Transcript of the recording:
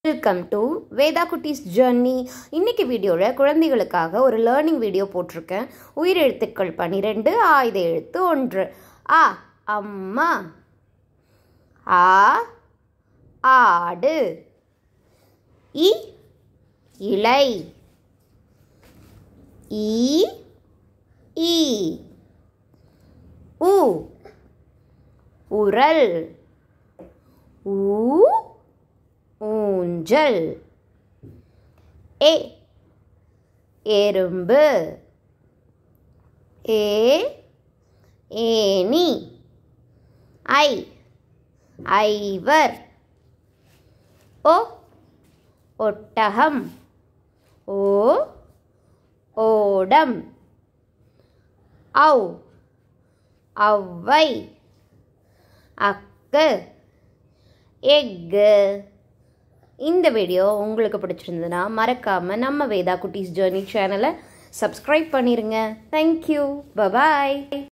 welcome to Veda குட்டீஸ் journey இன்னைக்கு வீடியோவில் குழந்தைகளுக்காக ஒரு லேர்னிங் வீடியோ போட்டிருக்கேன் உயிரெழுத்துக்கள் பன்னிரெண்டு ஆயுத எழுத்து ஒன்று ஆ அம்மா ஆ ஆடு இ இலை ஈ ஈ உ உரல் ஊ ஊஞ்சல் ஏ எறும்பு ஏ ஏனி ஐ ஐவர் ஓ ஒட்டகம் ஓ ஓடம் ஔ ஔவை அக்கு எக்கு இந்த வீடியோ உங்களுக்கு பிடிச்சிருந்ததுன்னா மறக்காமல் நம்ம வேதா குட்டீஸ் ஜேர்னி சேனலை சப்ஸ்கிரைப் பண்ணிடுங்க தேங்க்யூ பபாய்